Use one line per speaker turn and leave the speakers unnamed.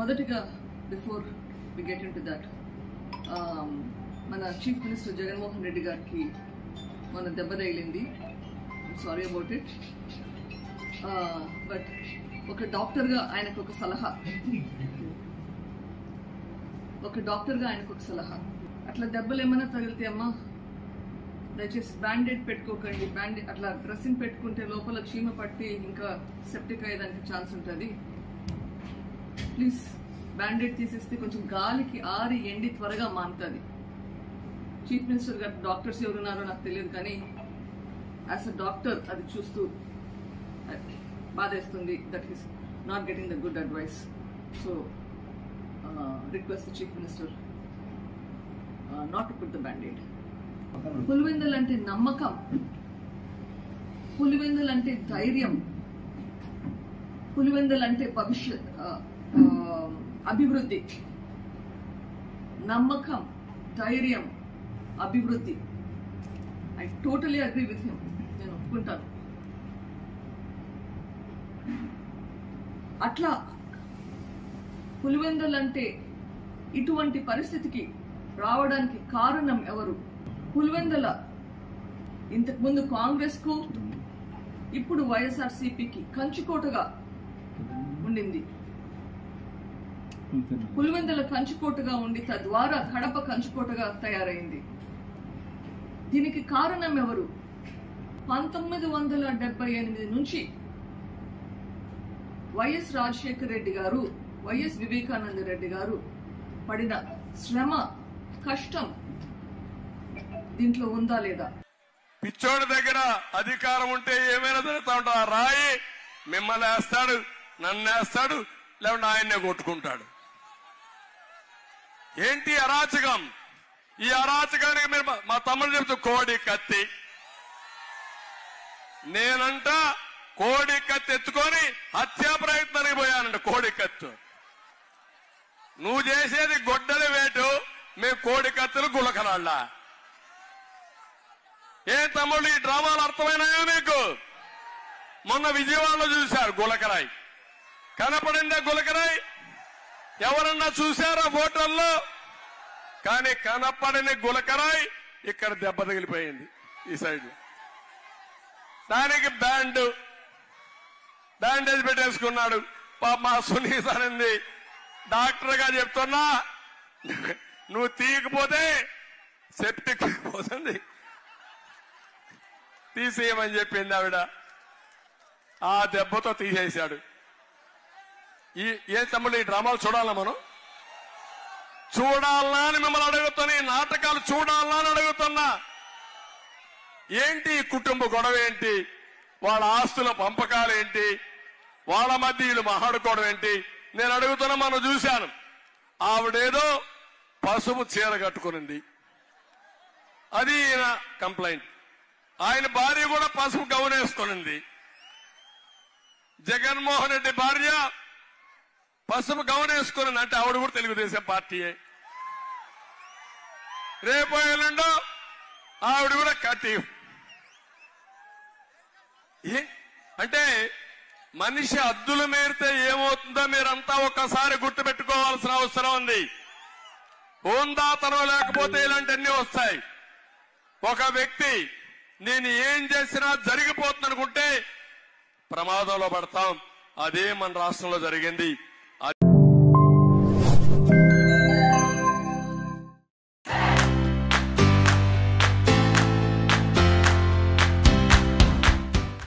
మొదటిగా before we get into that మన chief minister Jaganmohan Reddy గారికి మన దెబ్బ తగిలింది సారీ అబౌట్ ఇట్ బట్ ఒక డాక్టర్గా ఆయనకు ఒక సలహా ఒక డాక్టర్గా ఆయనకు ఒక సలహా అట్లా దెబ్బలు ఏమైనా తగిలితే అమ్మా దయచేసి బ్యాండేడ్ పెట్టుకోకండి బ్యాండేడ్ అట్లా డ్రెస్సింగ్ పెట్టుకుంటే లోపల చీమ పట్టి ఇంకా సెప్టిక్ అయ్యేదానికి ఛాన్స్ ఉంటుంది ప్లీజ్ బ్యాండేడ్ తీసేస్తే కొంచెం గాలికి ఆరి ఎండి త్వరగా మానుతుంది చీఫ్ మినిస్టర్ గారు డాక్టర్స్ ఎవరున్నారో నాకు తెలియదు కానీ యాజ్ అ డాక్టర్ అది చూస్తూ అది బాధేస్తుంది that is not getting the good advice so request the chief minister not to put the bandaid Pulivendula అంటే నమ్మకం పులివెందులు అంటే ధైర్యం పులివెందులు అంటే భవిష్యత్ ఆ, ఆ, అభివృద్ధి నమ్మకం ధైర్యం అభివృద్ధి I totally agree with him నేను ఒప్పుకుంటాను అట్లా పులివెందులు అంటే ఇటువంటి పరిస్థితికి రావడానికి కారణం ఎవరు పులివెందుల ఇంతకుముందు కాంగ్రెస్ కు ఇప్పుడు వైఎస్ఆర్సీపీకి కంచుకోటగా ఉండింది పులివెందుల కంచుకోటగా ఉండి తద్వారా కడప కంచుకోటగా తయారైంది దీనికి కారణం ఎవరు పంతొమ్మిది వందల డెబ్బై ఎనిమిది నుంచి వైఎస్ రాజశేఖర రెడ్డి గారు వైఎస్ వివేకానంద రెడ్డి గారు పడిన శ్రమ కష్టం దీంట్లో ఉందా లేదా
పిచ్చోడి దగ్గర అధికారం ఉంటే ఏమైనా జరుగుతా ఉంటా రాయి మిమ్మల్ని వేస్తాడు నన్ను వేస్తాడు లేకుంటే ఆయన్నే కొట్టుకుంటాడు ఏంటి అరాచకం ఈ అరాచకానికి మీరు మా- మా తమ్ముడు చెప్తూ కోడి కత్తి నేనంట కోడి కత్తి ఎత్తుకొని హత్యా ప్రయత్నానికి పోయానంట కోడి కత్తి నువ్వు చేసేది గొడ్డలి వేటు మేము కోడి కత్తులు గులకరాళ్ళ ఏ తమ్ముళ్ళు ఈ డ్రామాలు అర్థమైనాయా మీకు మొన్న విజయవాడలో చూశారు గులకరాయ్ కనపడిందా గులకరాయ్ ఎవరన్నా చూశారా ఫోటోల్లో కానీ కనపడని గులకరాయ్ ఇక్కడ దెబ్బ తగిలిపోయింది ఈ సైడ్ దానికి బ్యాండ్ బ్యాండేజ్ పెట్టేసుకున్నాడు పాప మా సునీత అనింది డాక్టర్ గా చెప్తున్నా నువ్వు తీయకపోతే సెప్టిక్ పోతుంది తీసేయమని చెప్పింది ఆవిడ ఆ దెబ్బతో తీసేశాడు ఈ ఏ తమ్ముడు ఈ డ్రామాలు చూడాలా మనం చూడాలా అని మిమ్మల్ని అడుగుతున్నా ఈ నాటకాలు చూడాలా అని అడుగుతున్నా ఏంటి ఈ కుటుంబ గొడవ ఏంటి వాళ్ళ ఆస్తుల పంపకాలు ఏంటి వాళ్ళ మధ్య వీళ్ళు మాట్లాడుకోవడం ఏంటి నేను అడుగుతున్నా మనం చూశాను ఆవిడేదో పసుపు చీర కట్టుకునింది అది ఈయన కంప్లైంట్ ఆయన భార్య కూడా పసుపు గౌన్ వేసుకునింది జగన్మోహన్ రెడ్డి భార్య పసుపు గౌన్ వేసుకుని అంటే ఆవిడ కూడా తెలుగుదేశం పార్టీయే రేపు ఎల్లుండో ఆవిడ కూడా కట్టి ఏ- అంటే మనిషి అద్దులు మేరితే ఏమవుతుందో మీరంతా ఒక్కసారి గుర్తుపెట్టుకోవాల్సిన అవసరం ఉంది హోందాతనం లేకపోతే ఇలాంటివన్నీ వస్తాయి ఒక వ్యక్తి నేను ఏం చేసినా జరిగిపోతుంది అనుకుంటే ప్రమాదంలో పడతాం అదే మన రాష్ట్రంలో జరిగింది